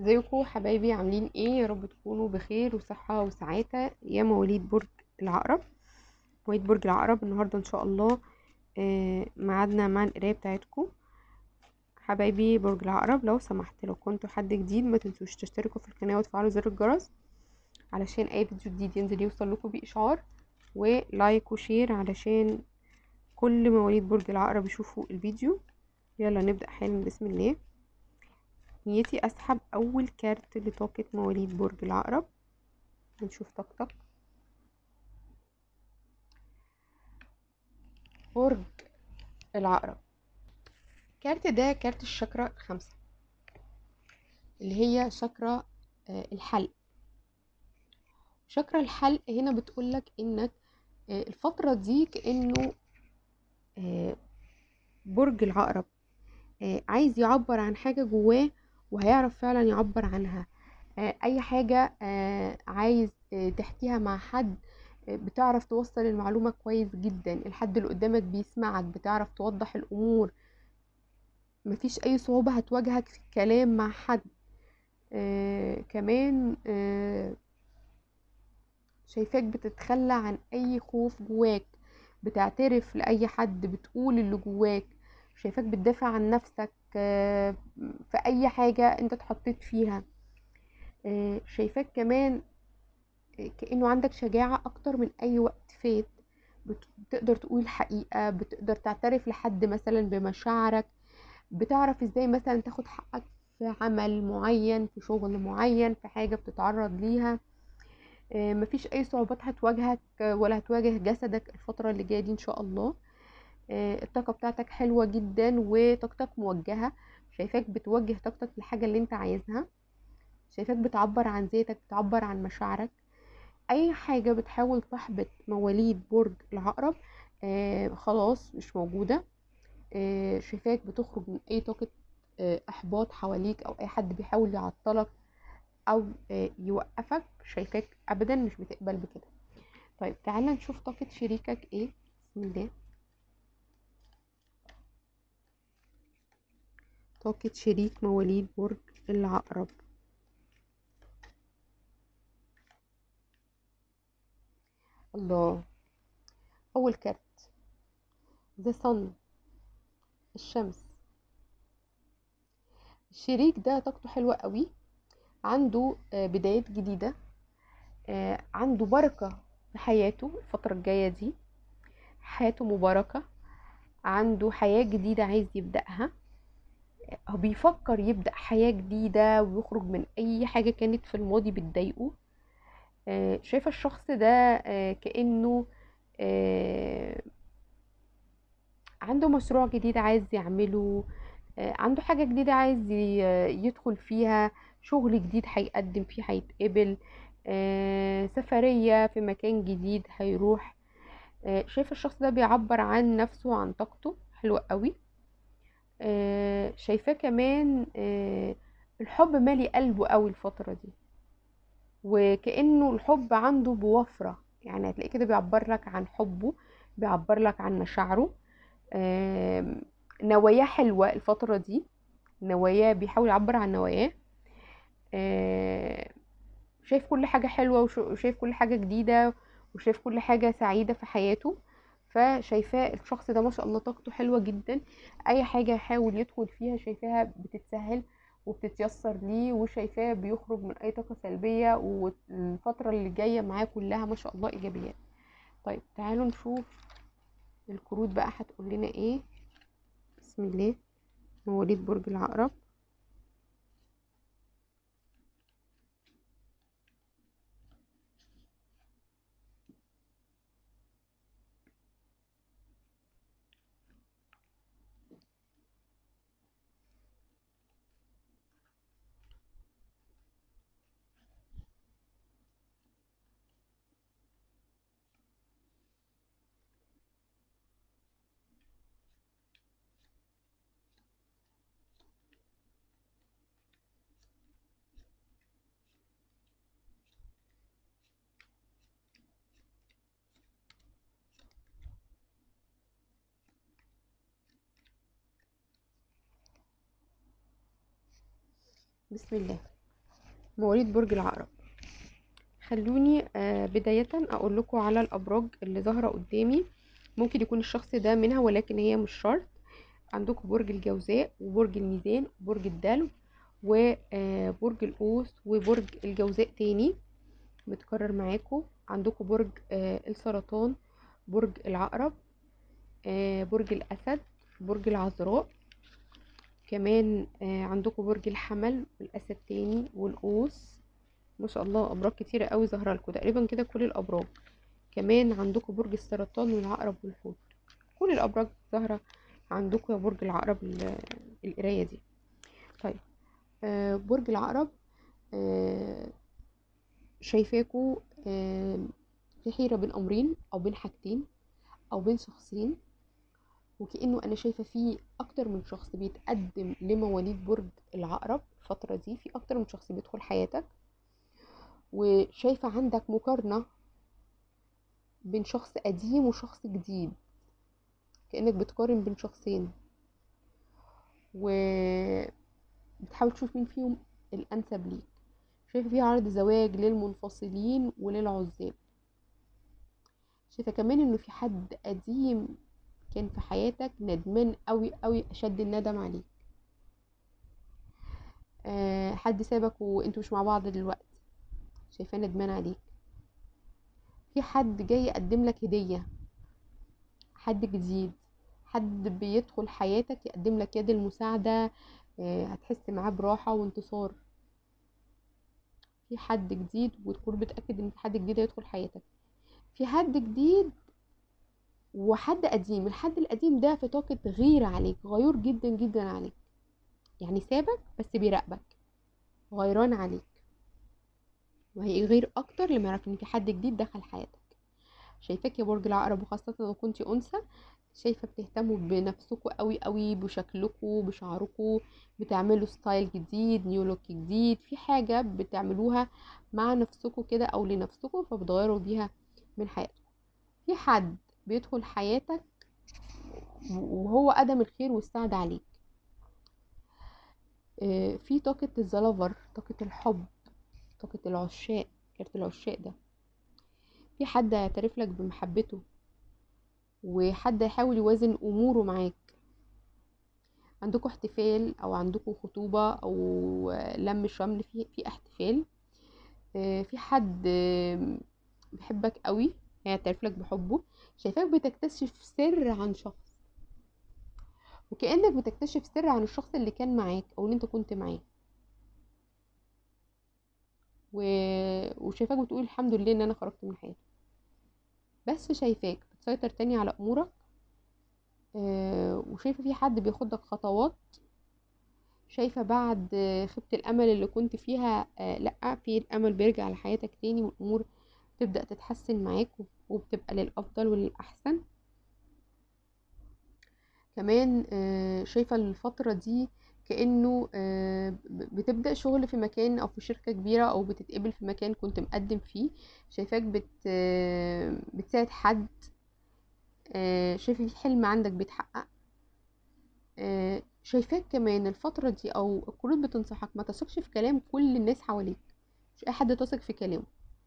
ازيكم حبايبي عاملين ايه يا رب تكونوا بخير وصحة وسعادة يا مواليد برج العقرب مواليد برج العقرب النهاردة ان شاء الله آه، ميعادنا مع القراية بتاعتكم حبايبي برج العقرب لو سمحت لو كنتوا حد جديد ما تنسوش تشتركوا في القناة وتفعلوا زر الجرس علشان اي فيديو جديد ينزل يوصل لكم بإشعار ولايك وشير علشان كل مواليد برج العقرب يشوفوا الفيديو يلا نبدأ حالا بسم الله نيتي اسحب اول كارت لطاقة مواليد برج العقرب نشوف طاقتك برج العقرب كارت ده كارت الشكرة الخامسة اللي هي شكرة آه، الحلق شكرة الحلق هنا بتقولك انك آه، الفترة دي كأنه آه، برج العقرب آه، عايز يعبر عن حاجة جواه وهيعرف فعلا يعبر عنها آه، اي حاجة آه، عايز آه، تحكيها مع حد آه، بتعرف توصل المعلومة كويس جدا الحد اللي قدامك بيسمعك بتعرف توضح الامور مفيش اي صعوبة هتواجهك في الكلام مع حد آه، كمان آه، شايفاك بتتخلى عن اي خوف جواك بتعترف لأي حد بتقول اللي جواك شايفاك بتدافع عن نفسك آه، في اي حاجة انت اتحطيت فيها آه، شايفاك كمان آه، كأنه عندك شجاعة اكتر من اي وقت فات بت- بتقدر تقول الحقيقة بتقدر تعترف لحد مثلا بمشاعرك بتعرف ازاي مثلا تاخد حقك في عمل معين في شغل معين في حاجة بتتعرض ليها آه، مفيش اي صعوبات هتواجهك آه، ولا هتواجه جسدك الفترة اللي جاية دي ان شاء الله آه، الطاقة بتاعتك حلوة جدا وطاقتك موجهة شايفاك بتوجه طاقتك للحاجة اللي انت عايزها شايفاك بتعبر عن ذاتك بتعبر عن مشاعرك اي حاجة بتحاول تحبط مواليد برج العقرب آه خلاص مش موجودة آه شايفاك بتخرج من اي طاقة آه احباط حواليك او اي حد بيحاول يعطلك او آه يوقفك شايفاك ابدا مش بتقبل بكده طيب تعالى نشوف طاقة شريكك ايه بسم الله طاقة شريك مواليد برج العقرب الله اول كارت ذا صن الشمس الشريك ده طاقته حلوة قوي عنده آه، بدايات جديدة آه، عنده بركة في حياته الفترة الجاية دي حياته مباركة عنده حياة جديدة عايز يبدأها هو بيفكر يبدأ حياة جديدة ويخرج من أي حاجة كانت في الماضي بتضايقه آه، شايفة الشخص ده آه، كأنه آه، عنده مشروع جديد عايز يعمله آه، عنده حاجة جديدة عايز ي- يدخل فيها شغل جديد هيقدم فيه هيتقبل آه، سفرية في مكان جديد هيروح آه، شايفة الشخص ده بيعبر عن نفسه وعن طاقته حلوة قوي آه، شايفاه كمان آه، الحب مالي قلبه قوي الفترة دي وكأنه الحب عنده بوفرة يعني هتلاقيه كده بيعبر لك عن حبه بيعبر لك عن مشاعره آم، نواياه حلوة الفترة دي نواياه بيحاول يعبر عن نواياه آه، شايف كل حاجة حلوة وش- وشايف كل حاجة جديدة وشايف كل حاجة سعيدة في حياته فشايفاه الشخص ده ما شاء الله طاقته حلوة جدا أي حاجة يحاول يدخل فيها شايفاها بتتسهل وبتتيسر ليه وشايفاه بيخرج من أي طاقة سلبية والفترة اللي جاية معاه كلها ما شاء الله إيجابيات طيب تعالوا نشوف الكروت بقى هتقول لنا ايه بسم الله مواليد برج العقرب بسم الله مواليد برج العقرب خلوني آه، بداية أقول لكم على الأبراج اللي ظاهرة قدامي ممكن يكون الشخص ده منها ولكن هي مش شرط عندكم برج الجوزاء وبرج الميزان وبرج الدلو وبرج القوس وبرج الجوزاء تاني متكرر معاكم عندكم برج آه، السرطان برج العقرب آه، برج الأسد برج العذراء كمان آه، عندكم برج الحمل والأسد تاني والقوس ما شاء الله أبراج كتيرة قوي ظاهرة لكم تقريبا كده كل الأبراج كمان عندكم برج السرطان والعقرب والحوت كل الأبراج ظاهرة عندكم يا برج العقرب ال- القراية دي طيب آه، برج العقرب آه، شايفاكوا آه، في حيرة بين أمرين أو بين حاجتين أو بين شخصين وكأنه أنا شايفة في أكتر من شخص بيتقدم لمواليد برج العقرب الفترة دي في أكتر من شخص بيدخل حياتك وشايفة عندك مقارنة بين شخص قديم وشخص جديد كأنك بتقارن بين شخصين وبتحاول تشوف مين فيهم الأنسب ليك شايفة في عرض زواج للمنفصلين وللعزاب شايفة كمان انه في حد قديم كان في حياتك ندمان قوي قوي اشد الندم عليك أه حد سابك وانتوا مش مع بعض دلوقتي شايفاه ندمان عليك في حد جاي يقدم لك هدية حد جديد حد بيدخل حياتك يقدم لك يد المساعدة أه هتحس معاه براحة وانتصار في حد جديد وتكون متأكد ان في حد جديد هيدخل حياتك في حد جديد وحد قديم الحد القديم ده في طاقة غيرة عليك غيور جدا جدا عليك يعني سابك بس بيراقبك غيران عليك وهيغير اكتر لما يعرف ان في حد جديد دخل حياتك شايفاك يا برج العقرب وخاصة لو كنتي انثى شايفة بتهتموا بنفسكوا قوي قوي بشكلكوا بشعركوا بتعملوا ستايل جديد نيو لوك جديد في حاجة بتعملوها مع نفسكوا كده او لنفسكوا فبتغيروا بيها من حياتكم في حد بيدخل حياتك وهو قدم الخير والسعد عليك آه، في طاقة الزلفر طاقة الحب طاقة العشاق كارت العشاق ده في حد هيعترف لك بمحبته وحد هيحاول يوازن اموره معاك عندكم احتفال او عندكم خطوبة او لم شمل في في احتفال آه، في حد آه، بيحبك قوي هيعترف لك بحبه شايفاك بتكتشف سر عن شخص وكأنك بتكتشف سر عن الشخص اللي كان معاك او اللي انت كنت معاه و... وشايفاك بتقول الحمد لله ان انا خرجت من حياته بس شايفاك بتسيطر تاني على امورك آه، وشايفه في حد بياخدك خطوات شايفه بعد خيبة الامل اللي كنت فيها آه، لا في الامل بيرجع لحياتك تاني والامور تبدأ تتحسن معاك وبتبقى للافضل وللاحسن كمان آه، شايفه الفتره دي كأنه آه، ب- بتبدأ شغل في مكان أو في شركة كبيرة أو بتتقبل في مكان كنت مقدم فيه شايفاك بت آه، بتساعد حد آه، شايفة في حلم عندك بيتحقق آه، شايفاك كمان الفترة دي أو الكروت بتنصحك ما تثقش في كلام كل الناس حواليك مش أي حد تثق في كلامه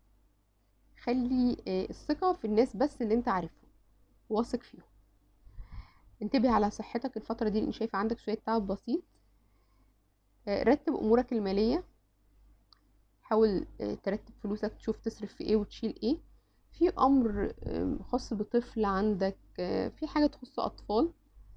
خلي آه، الثقة في الناس بس اللي انت عارفهم واثق فيهم انتبه على صحتك الفترة دي لأن شايفة عندك شوية تعب بسيط آه، رتب أمورك المالية حاول آه، ترتب فلوسك تشوف تصرف في ايه وتشيل ايه في امر آم، خاص بطفل عندك آه، في حاجة تخص اطفال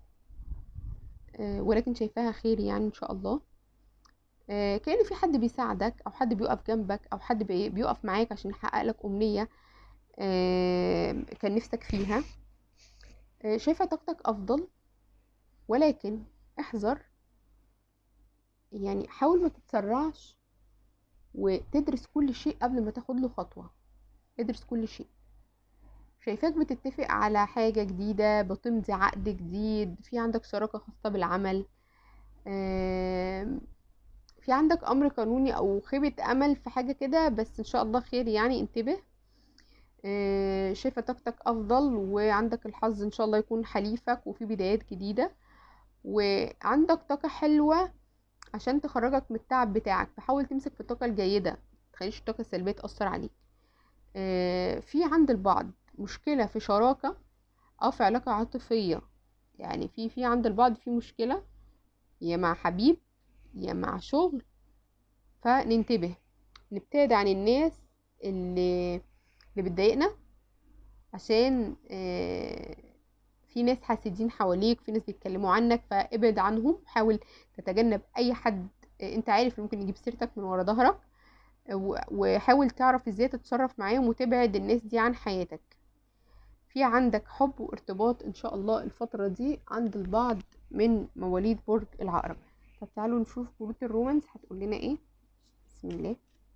آه، ولكن شايفاها خير يعني ان شاء الله آه، كأن في حد بيساعدك او حد بيقف جنبك او حد بي- بيقف معاك عشان يحقق لك امنية آم، كان نفسك فيها آه، شايفة طاقتك افضل ولكن احذر يعني حاول ما تتسرعش وتدرس كل شيء قبل ما تاخد له خطوة ادرس كل شيء شايفاك بتتفق على حاجة جديدة بتمضي عقد جديد في عندك شراكة خاصة بالعمل آم، في عندك أمر قانوني أو خيبة أمل في حاجة كده بس إن شاء الله خير يعني انتبه آه، شايفة طاقتك أفضل وعندك الحظ إن شاء الله يكون حليفك وفي بدايات جديدة وعندك طاقة حلوة عشان تخرجك من التعب بتاعك فحاول تمسك في الطاقة الجيدة متخليش الطاقة السلبية تأثر عليك آه، في عند البعض مشكلة في شراكة أو في علاقة عاطفية يعني في في عند البعض في مشكلة يا مع حبيب يا مع شغل فننتبه نبتعد عن الناس اللي اللي بتضايقنا عشان آه، في ناس حاسدين حواليك في ناس بيتكلموا عنك فابعد عنهم حاول تتجنب اي حد آه، انت عارف إنه ممكن يجيب سيرتك من ورا ظهرك و- وحاول تعرف ازاي تتصرف معاهم وتبعد الناس دي عن حياتك في عندك حب وارتباط ان شاء الله الفترة دي عند البعض من مواليد برج العقرب طب تعالوا نشوف كروت الرومانس هتقول لنا ايه بسم الله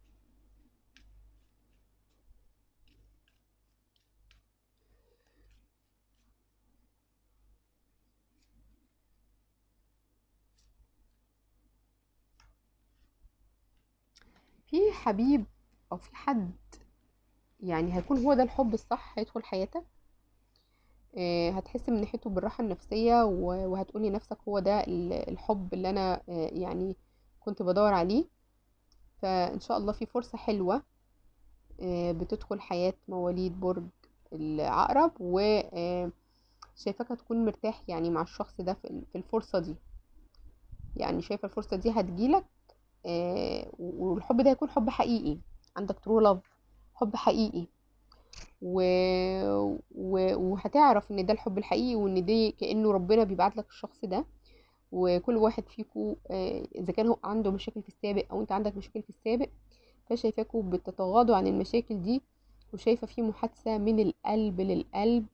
في حبيب او في حد يعني هيكون هو ده الحب الصح هيدخل حياتك آه، هتحس من ناحيته بالراحة النفسية و- وهتقولي نفسك هو ده ال- الحب اللي أنا آه، يعني كنت بدور عليه فإن شاء الله في فرصة حلوة آه، بتدخل حياة مواليد برج العقرب وشايفاك هتكون مرتاح يعني مع الشخص ده في ال- في الفرصة دي يعني شايفة الفرصة دي هتجيلك آه، والحب ده هيكون حب حقيقي عندك ترو لاف حب حقيقي و... و... وهتعرف ان ده الحب الحقيقي وان دي كأنه ربنا بيبعت لك الشخص ده وكل واحد فيكو آه، اذا كان هو عنده مشاكل في السابق او انت عندك مشاكل في السابق فشايفاكوا بتتغاضوا عن المشاكل دي وشايفة في محادثة من القلب للقلب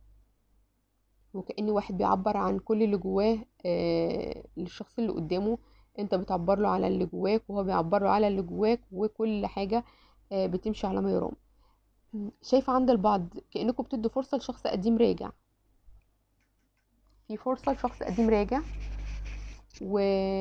وكأن واحد بيعبر عن كل اللي جواه آه، للشخص اللي قدامه انت بتعبر له على اللي جواك وهو بيعبر له على اللي جواك وكل حاجة آه، بتمشي على ما يرام شايفة عند البعض كأنكم بتدوا فرصة لشخص قديم راجع في فرصة لشخص قديم راجع و...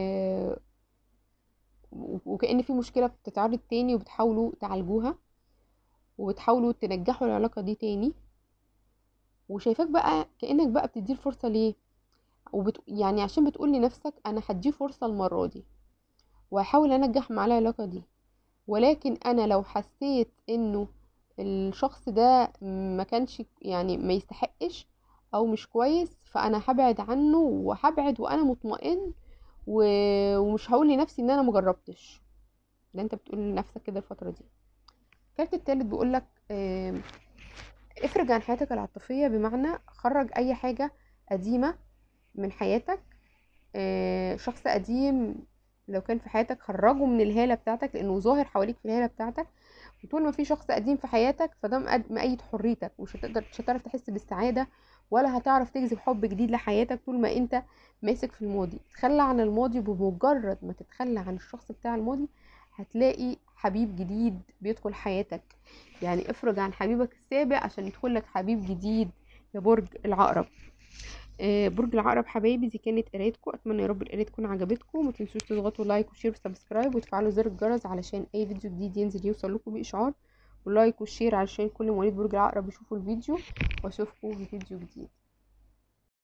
وكأن في مشكلة بتتعرض تاني وبتحاولوا تعالجوها وبتحاولوا تنجحوا العلاقة دي تاني وشايفاك بقى كأنك بقى بتديه الفرصة ليه وبت... يعني عشان بتقول لنفسك انا هديه فرصة المرة دي وهحاول انجح مع العلاقة دي ولكن انا لو حسيت انه الشخص ده ما كانش يعني ما يستحقش او مش كويس فانا هبعد عنه وهبعد وانا مطمئن و... ومش هقول لنفسي ان انا مجربتش ده انت بتقول لنفسك كده الفترة دي الكارت التالت بيقولك آه، افرج عن حياتك العاطفية بمعنى خرج اي حاجة قديمة من حياتك آه، شخص قديم لو كان في حياتك خرجه من الهالة بتاعتك لانه ظاهر حواليك في الهالة بتاعتك وطول ما في شخص قديم في حياتك فده مقد- مقيد حريتك ومش هتقدر مش هتعرف تحس بالسعادة ولا هتعرف تجذب حب جديد لحياتك طول ما انت ماسك في الماضي تخلى عن الماضي بمجرد ما تتخلى عن الشخص بتاع الماضي هتلاقي حبيب جديد بيدخل حياتك يعني افرج عن حبيبك السابق عشان يدخل لك حبيب جديد يا برج العقرب آه، برج العقرب حبايبي دي كانت قرايتكم اتمنى يا رب القرايه تكون عجبتكم ما تنسوش تضغطوا لايك وشير وسبسكرايب وتفعلوا زر الجرس علشان اي فيديو جديد ينزل يوصل لكم باشعار واللايك والشير علشان كل مواليد برج العقرب يشوفوا الفيديو واشوفكم في فيديو جديد